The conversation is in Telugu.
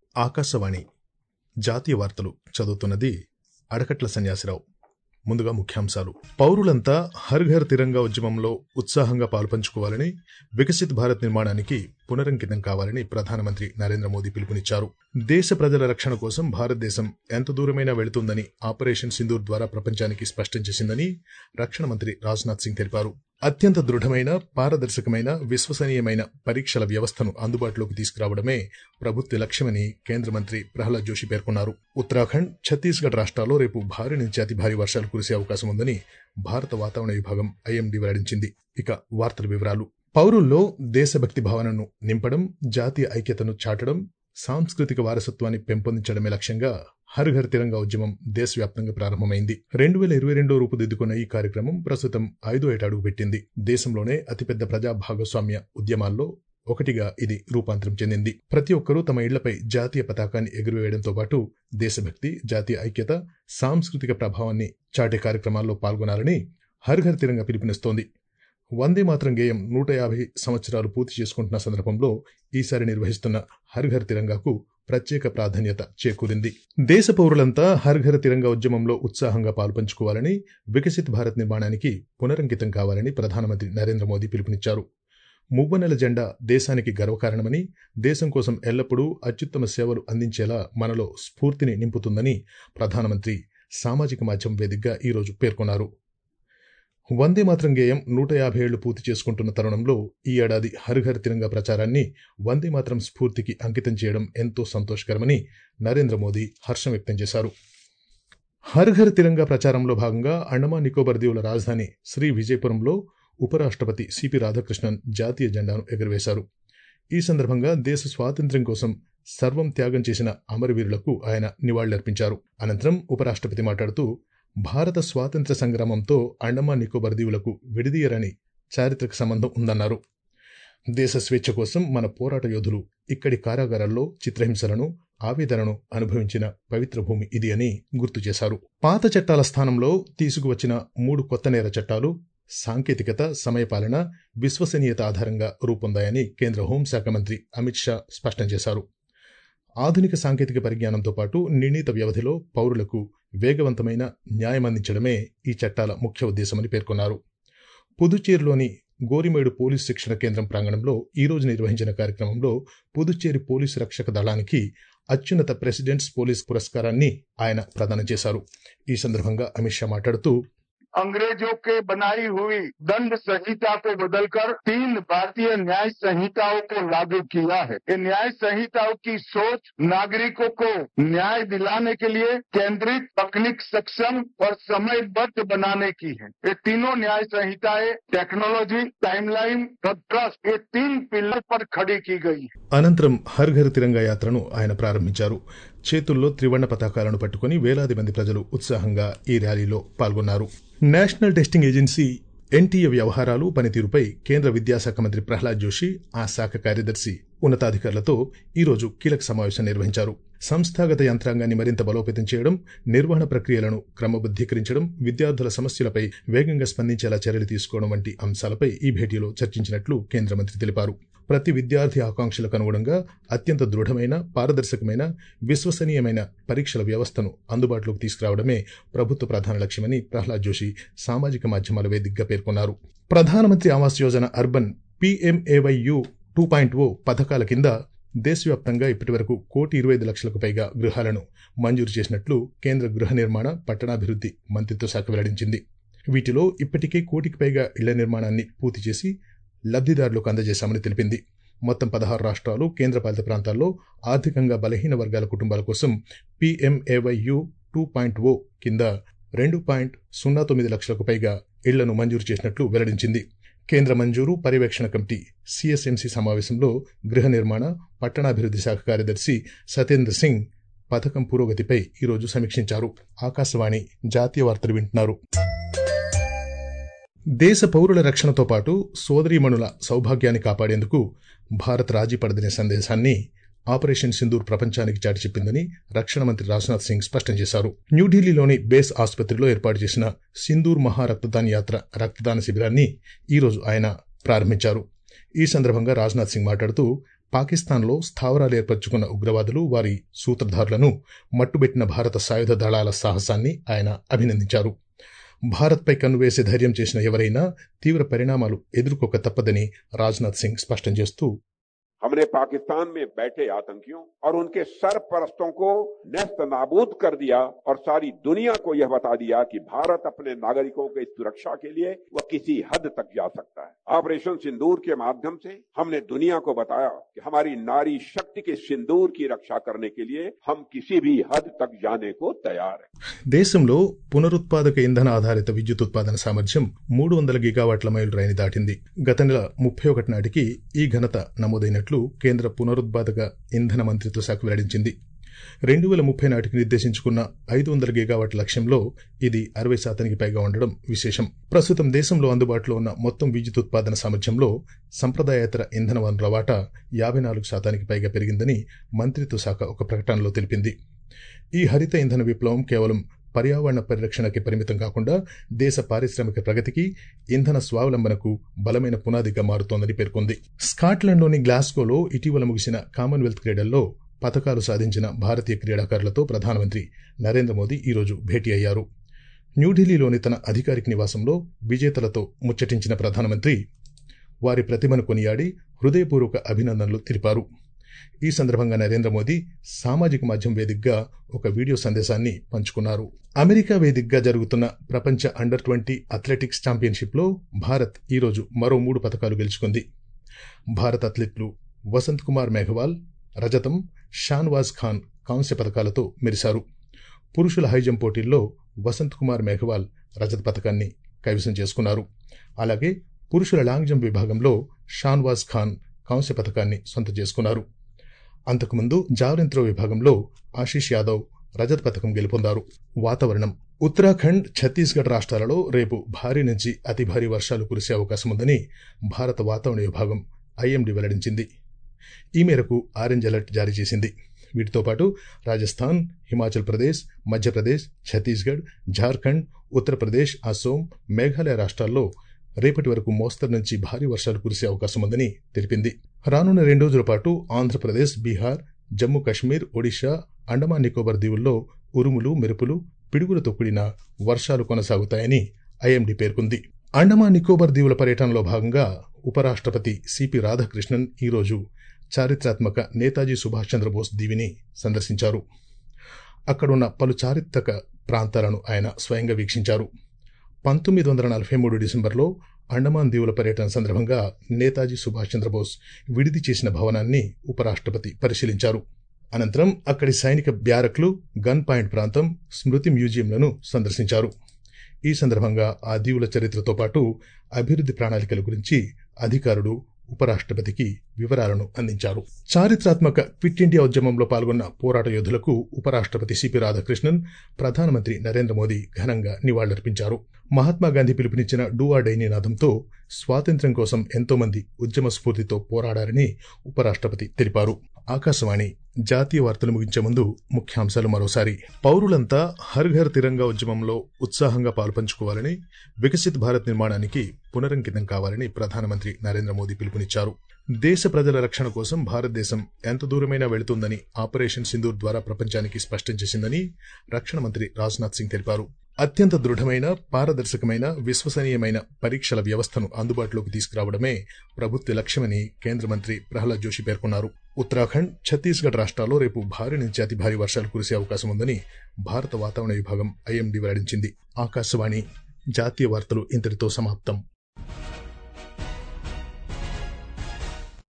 ఆకాశవాణి జాతీయ వార్తలు చదువుతున్నది అడకట్ల సన్యాసిరావు ముందుగా ముఖ్యాంశాలు పౌరులంతా హర్ ఘర్ తిరంగా ఉద్యమంలో ఉత్సాహంగా పాలుపంచుకోవాలని వికసిత్ భారత్ నిర్మాణానికి పునరంకితం కావాలని ప్రధానమంత్రి నరేంద్ర మోదీ పిలుపునిచ్చారు దేశ ప్రజల రక్షణ కోసం భారతదేశం ఎంత దూరమైనా వెళుతుందని ఆపరేషన్ సింధూర్ ద్వారా ప్రపంచానికి స్పష్టం చేసిందని రక్షణ మంత్రి రాజ్నాథ్ సింగ్ తెలిపారు అత్యంత దృఢమైన పారదర్శకమైన విశ్వసనీయమైన పరీక్షల వ్యవస్థను అందుబాటులోకి తీసుకురావడమే ప్రభుత్వ లక్ష్యమని కేంద్ర మంత్రి ప్రహ్లాద్ జోషి పేర్కొన్నారు ఉత్తరాఖండ్ ఛత్తీస్గఢ్ రాష్ట్రాల్లో రేపు భారీ నుంచి అతి భారీ వర్షాలు కురిసే అవకాశం ఉందని భారత వాతావరణ విభాగం ఐఎండీ వెల్లడించింది ఇక వార్తల వివరాలు పౌరుల్లో దేశభక్తి భావనను నింపడం జాతీయ ఐక్యతను చాటడం సాంస్కృతిక వారసత్వాన్ని పెంపొందించడమే లక్ష్యంగా హర్ ఘర్ తిరంగా ఉద్యమం దేశవ్యాప్తంగా ప్రారంభమైంది రెండు వేల ఇరవై రెండో రూపుదిద్దుకున్న ఈ కార్యక్రమం ప్రస్తుతం ఐదో ఏట అడుగుపెట్టింది దేశంలోనే అతిపెద్ద ప్రజా భాగస్వామ్య ఉద్యమాల్లో ఒకటిగా ఇది రూపాంతరం చెందింది ప్రతి ఒక్కరూ తమ ఇళ్లపై జాతీయ పతాకాన్ని ఎగురవేయడంతో పాటు దేశభక్తి జాతీయ ఐక్యత సాంస్కృతిక ప్రభావాన్ని చాటే కార్యక్రమాల్లో పాల్గొనాలని హర్ ఘర్ తిరంగా పిలుపునిస్తోంది వందే మాత్రం గేయం నూట యాభై సంవత్సరాలు పూర్తి చేసుకుంటున్న సందర్భంలో ఈసారి నిర్వహిస్తున్న హర్ ఘర్ తిరంగాకు ప్రత్యేక ప్రాధాన్యత చేకూరింది దేశ పౌరులంతా హర్ ఘర్ తిరంగా ఉద్యమంలో ఉత్సాహంగా పాల్పంచుకోవాలని వికసిత్ భారత్ నిర్మాణానికి పునరంకితం కావాలని ప్రధానమంత్రి నరేంద్ర మోదీ పిలుపునిచ్చారు మువ్వనెల జెండా దేశానికి గర్వకారణమని దేశం కోసం ఎల్లప్పుడూ అత్యుత్తమ సేవలు అందించేలా మనలో స్ఫూర్తిని నింపుతుందని ప్రధానమంత్రి సామాజిక మాధ్యమం వేదికగా ఈరోజు పేర్కొన్నారు వందే మాత్రం గేయం నూట యాభై ఏళ్లు పూర్తి చేసుకుంటున్న తరుణంలో ఈ ఏడాది హర్ ఘర్ తిరంగా ప్రచారాన్ని వందే మాత్రం స్ఫూర్తికి అంకితం చేయడం ఎంతో సంతోషకరమని నరేంద్ర మోదీ హర్షం వ్యక్తం చేశారు హర్ ఘర్ తిరంగా ప్రచారంలో భాగంగా అండమాన్ నికోబార్ దీవుల రాజధాని శ్రీ విజయపురంలో ఉపరాష్ట్రపతి సిపి రాధాకృష్ణన్ జాతీయ జెండాను ఎగురవేశారు ఈ సందర్భంగా దేశ స్వాతంత్ర్యం కోసం సర్వం త్యాగం చేసిన అమరవీరులకు ఆయన నివాళులర్పించారు అనంతరం ఉపరాష్ట్రపతి మాట్లాడుతూ భారత స్వాతంత్ర్య సంగ్రామంతో అండమాన్ నికోబార్ దీవులకు విడదీయరని చారిత్రక సంబంధం ఉందన్నారు దేశ స్వేచ్ఛ కోసం మన పోరాట యోధులు ఇక్కడి కారాగారాల్లో చిత్రహింసలను ఆవేదనను అనుభవించిన పవిత్ర భూమి ఇది అని గుర్తు చేశారు పాత చట్టాల స్థానంలో తీసుకువచ్చిన మూడు కొత్త నేర చట్టాలు సాంకేతికత సమయపాలన విశ్వసనీయత ఆధారంగా రూపొందాయని కేంద్ర హోంశాఖ మంత్రి అమిత్ షా స్పష్టం చేశారు ఆధునిక సాంకేతిక పరిజ్ఞానంతో పాటు నిర్ణీత వ్యవధిలో పౌరులకు వేగవంతమైన న్యాయం అందించడమే ఈ చట్టాల ముఖ్య ఉద్దేశమని పేర్కొన్నారు పుదుచ్చేరిలోని గోరిమేడు పోలీస్ శిక్షణ కేంద్రం ప్రాంగణంలో ఈ రోజు నిర్వహించిన కార్యక్రమంలో పుదుచ్చేరి పోలీసు రక్షక దళానికి అత్యున్నత ప్రెసిడెంట్స్ పోలీస్ పురస్కారాన్ని ఆయన ప్రదానం చేశారు ఈ సందర్భంగా అమిత్ షా మాట్లాడుతూ अंग्रेजों के बनाई हुई दंड संहिता को बदलकर तीन भारतीय न्याय संहिताओं को लागू किया है इन न्याय संहिताओं की सोच नागरिकों को न्याय दिलाने के लिए केंद्रित तकनीक सक्षम और समयबद्ध बनाने की है ये तीनों न्याय संहिताएं टेक्नोलॉजी टाइमलाइन और ट्रस्ट ये तीन पिलर पर खड़ी की गई है అనంతరం హర్ ఘర్ తిరంగా యాత్రను ఆయన ప్రారంభించారు చేతుల్లో త్రివర్ణ పతాకాలను పట్టుకుని వేలాది మంది ప్రజలు ఉత్సాహంగా ఈ ర్యాలీలో పాల్గొన్నారు నేషనల్ టెస్టింగ్ ఏజెన్సీ ఎన్టీఏ వ్యవహారాలు పనితీరుపై కేంద్ర విద్యాశాఖ మంత్రి ప్రహ్లాద్ జోషి ఆ శాఖ కార్యదర్శి ఉన్నతాధికారులతో ఈరోజు కీలక సమావేశం నిర్వహించారు సంస్థాగత యంత్రాంగాన్ని మరింత బలోపేతం చేయడం నిర్వహణ ప్రక్రియలను క్రమబద్దీకరించడం విద్యార్థుల సమస్యలపై వేగంగా స్పందించేలా చర్యలు తీసుకోవడం వంటి అంశాలపై ఈ భేటీలో చర్చించినట్లు కేంద్ర మంత్రి తెలిపారు ప్రతి విద్యార్థి ఆకాంక్షలకు అనుగుణంగా అత్యంత దృఢమైన పారదర్శకమైన విశ్వసనీయమైన పరీక్షల వ్యవస్థను అందుబాటులోకి తీసుకురావడమే ప్రభుత్వ ప్రధాన లక్ష్యమని ప్రహ్లాద్ జోషి సామాజిక మాధ్యమాల వేదికగా పేర్కొన్నారు ప్రధానమంత్రి Awas Yojana urban P M A Y U two point O పథకాల కింద దేశవ్యాప్తంగా ఇప్పటివరకు కోటి ఇరవై ఐదు లక్షలకు పైగా గృహాలను మంజూరు చేసినట్లు కేంద్ర గృహ నిర్మాణ పట్టణాభివృద్ధి మంత్రిత్వ శాఖ వెల్లడించింది వీటిలో ఇప్పటికే కోటికి పైగా ఇళ్ల నిర్మాణాన్ని పూర్తి చేసి లబ్ధిదారులకు అందజేశామని తెలిపింది మొత్తం పదహారు రాష్ట్రాలు కేంద్రపాలిత ప్రాంతాల్లో ఆర్థికంగా బలహీన వర్గాల కుటుంబాల కోసం పీఎంఏవైయు టూ పాయింట్ ఓ కింద రెండు పాయింట్ సున్నా తొమ్మిది లక్షలకు పైగా ఇళ్లను మంజూరు చేసినట్లు వెల్లడించింది కేంద్ర మంజూరు పర్యవేక్షణ కమిటీ సిఎస్ఎంసి సమావేశంలో గృహ నిర్మాణ పట్టణాభివృద్ధి శాఖ కార్యదర్శి సతేంద్ర సింగ్ పథకం పురోగతిపై ఈరోజు సమీక్షించారు ఆకాశవాణి జాతీయ వార్తలు వింటున్నారు దేశ పౌరుల రక్షణతో పాటు సోదరీమణుల సౌభాగ్యాన్ని కాపాడేందుకు భారత్ రాజీ పడదనే సందేశాన్ని ఆపరేషన్ సింధూర్ ప్రపంచానికి చాటి చెప్పిందని రక్షణ మంత్రి రాజ్నాథ్ సింగ్ స్పష్టం చేశారు న్యూఢిల్లీలోని బేస్ ఆసుపత్రిలో ఏర్పాటు చేసిన సింధూర్ మహారక్తదాన్ యాత్ర రక్తదాన శిబిరాన్ని ఈరోజు ఆయన ప్రారంభించారు ఈ సందర్భంగా రాజ్నాథ్ సింగ్ మాట్లాడుతూ పాకిస్తాన్లో స్థావరాలు ఏర్పరచుకున్న ఉగ్రవాదులు వారి సూత్రధారులను మట్టుబెట్టిన భారత సాయుధ దళాల సాహసాన్ని ఆయన అభినందించారు భారత్పై కన్నువేసే ధైర్యం చేసిన ఎవరైనా తీవ్ర పరిణామాలు ఎదుర్కోక తప్పదని రాజ్నాథ్ సింగ్ స్పష్టం చేస్తూ हमने पाकिस्तान में बैठे आतंकियों और उनके सरपरस्तों को नेस्त नाबूद कर दिया और सारी दुनिया को यह बता दिया कि भारत अपने नागरिकों की सुरक्षा के लिए वह किसी हद तक जा सकता है ऑपरेशन सिंदूर के माध्यम से हमने दुनिया को बताया कि हमारी नारी शक्ति के सिंदूर की रक्षा करने के लिए हम किसी भी हद तक जाने को तैयार हैं దేశంలో పునరుత్పాదక ఇంధన ఆధారిత విద్యుత్ ఉత్పాదన సామర్థ్యం మూడు వందల గిగావాట్ల మైలు రైలు దాటింది గత నెల ముప్పై ఒకటి నాటికి ఈ ఘనత నమోదైనట్లు కేంద్ర పునరుత్పాదక ఇంధన మంత్రిత్వ శాఖ వెల్లడించింది రెండు వేల ముప్పై నాటికి నిర్దేశించుకున్న ఐదు వందల గిగావాట్ల లక్ష్యంలో ఇది అరవై శాతానికి పైగా ఉండడం విశేషం ప్రస్తుతం దేశంలో అందుబాటులో ఉన్న మొత్తం విద్యుత్ ఉత్పాదన సామర్థ్యంలో సంప్రదాయేతర ఇంధన వనరుల వాటా యాభై నాలుగు శాతానికి పైగా పెరిగిందని మంత్రిత్వ శాఖ ఒక ప్రకటనలో తెలిపింది ఈ హరిత ఇంధన విప్లవం కేవలం పర్యావరణ పరిరక్షణకి పరిమితం కాకుండా దేశ పారిశ్రామిక ప్రగతికి ఇంధన స్వావలంబనకు బలమైన పునాదిగా మారుతోందని పేర్కొంది స్కాట్లాండ్లోని గ్లాస్గోలో ఇటీవల ముగిసిన కామన్వెల్త్ క్రీడల్లో పథకాలు సాధించిన భారతీయ క్రీడాకారులతో ప్రధానమంత్రి నరేంద్ర మోదీ ఈరోజు భేటీ అయ్యారు న్యూఢిల్లీలోని తన అధికారిక నివాసంలో విజేతలతో ముచ్చటించిన ప్రధానమంత్రి వారి ప్రతిభను కొనియాడి హృదయపూర్వక అభినందనలు తెలిపారు ఈ సందర్భంగా నరేంద్ర మోదీ సామాజిక మాధ్యమం వేదికగా ఒక వీడియో సందేశాన్ని పంచుకున్నారు అమెరికా వేదికగా జరుగుతున్న ప్రపంచ అండర్ ట్వంటీ అథ్లెటిక్స్ ఛాంపియన్షిప్లో భారత్ ఈరోజు మరో మూడు పథకాలు గెలుచుకుంది భారత్ అథ్లెట్లు వసంత్ కుమార్ మేఘవాల్ రజతం షాన్వాజ్ ఖాన్ కాంస్య పథకాలతో మెరిశారు పురుషుల హైజంప్ పోటీల్లో వసంత్ కుమార్ మేఘవాల్ రజత పథకాన్ని కైవసం చేసుకున్నారు అలాగే పురుషుల లాంగ్ జంప్ విభాగంలో షాన్వాజ్ ఖాన్ కాంస్య పథకాన్ని సొంతం చేసుకున్నారు అంతకుముందు జావలిన్ త్రో విభాగంలో ఆశీష్ యాదవ్ రజత పథకం గెలుపొందారు వాతావరణం ఉత్తరాఖండ్ ఛత్తీస్గఢ్ రాష్ట్రాలలో రేపు భారీ నుంచి అతి భారీ వర్షాలు కురిసే అవకాశం ఉందని భారత వాతావరణ విభాగం ఐఎండీ వెల్లడించింది ఈ మేరకు ఆరెంజ్ అలర్ట్ జారీ చేసింది వీటితో పాటు రాజస్థాన్ హిమాచల్ ప్రదేశ్ మధ్యప్రదేశ్ ఛత్తీస్గఢ్ జార్ఖండ్ ఉత్తరప్రదేశ్ అసోం మేఘాలయ రాష్ట్రాల్లో రేపటి వరకు మోస్తరు నుంచి భారీ వర్షాలు కురిసే అవకాశం ఉందని తెలిపింది రానున్న రెండు రోజుల పాటు ఆంధ్రప్రదేశ్ బీహార్ జమ్మూ కశ్మీర్ ఒడిషా అండమాన్ నికోబార్ దీవుల్లో ఉరుములు మెరుపులు పిడుగులతో కూడిన వర్షాలు కొనసాగుతాయని ఐఎండీ పేర్కొంది అండమాన్ నికోబార్ దీవుల పర్యటనలో భాగంగా ఉపరాష్ట్రపతి సిపి రాధాకృష్ణన్ ఈరోజు చారిత్రాత్మక నేతాజీ సుభాష్ చంద్రబోస్ దీవిని సందర్శించారు అక్కడున్న పలు చారిత్రక ప్రాంతాలను ఆయన స్వయంగా వీక్షించారు పంతొమ్మిది వందల నలభై మూడు డిసెంబర్లో అండమాన్ దీవుల పర్యటన సందర్భంగా నేతాజీ సుభాష్ చంద్రబోస్ విడిది చేసిన భవనాన్ని ఉపరాష్ట్రపతి పరిశీలించారు అనంతరం అక్కడి సైనిక బ్యారక్లు గన్ పాయింట్ ప్రాంతం స్మృతి మ్యూజియంలను సందర్శించారు ఈ సందర్భంగా ఆ దీవుల చరిత్రతో పాటు అభివృద్ధి ప్రణాళికల గురించి అధికారులు ఉపరాష్ట్రపతికి వివరాలను అందించారు చారిత్రాత్మక క్విట్ ఇండియా ఉద్యమంలో పాల్గొన్న పోరాట యోధులకు ఉపరాష్ట్రపతి సిపి రాధాకృష్ణన్ ప్రధానమంత్రి నరేంద్ర మోదీ ఘనంగా నివాళులర్పించారు మహాత్మాగాంధీ పిలుపునిచ్చిన డూ ఆ డై నినాదంతో స్వాతంత్ర్యం కోసం ఎంతోమంది ఉద్యమ స్ఫూర్తితో పోరాడారని ఉపరాష్ట్రపతి తెలిపారు ఆకాశవాణి జాతీయ వార్తలు ముగించే ముందు ముఖ్యాంశాలు మరోసారి పౌరులంతా హర్ ఘర్ తిరంగా ఉద్యమంలో ఉత్సాహంగా పాల్పంచుకోవాలని వికసిత్ భారత్ నిర్మాణానికి పునరంకితం కావాలని ప్రధానమంత్రి నరేంద్ర మోదీ పిలుపునిచ్చారు దేశ ప్రజల రక్షణ కోసం భారతదేశం ఎంత దూరమైనా వెళుతుందని ఆపరేషన్ సింధూర్ ద్వారా ప్రపంచానికి స్పష్టం చేసిందని రక్షణ మంత్రి రాజ్నాథ్ సింగ్ తెలిపారు అత్యంత దృఢమైన పారదర్శకమైన విశ్వసనీయమైన పరీక్షల వ్యవస్థను అందుబాటులోకి తీసుకురావడమే ప్రభుత్వ లక్ష్యమని కేంద్ర మంత్రి ప్రహ్లాద్ జోషి పేర్కొన్నారు ఉత్తరాఖండ్ ఛత్తీస్గఢ్ రాష్ట్రాల్లో రేపు భారీ నుంచి అతి భారీ వర్షాలు కురిసే అవకాశం ఉందని భారత వాతావరణ విభాగం ఐఎండీ వెల్లడించింది ఆకాశవాణి జాతీయ వార్తలు ఇంతటితో సమాప్తం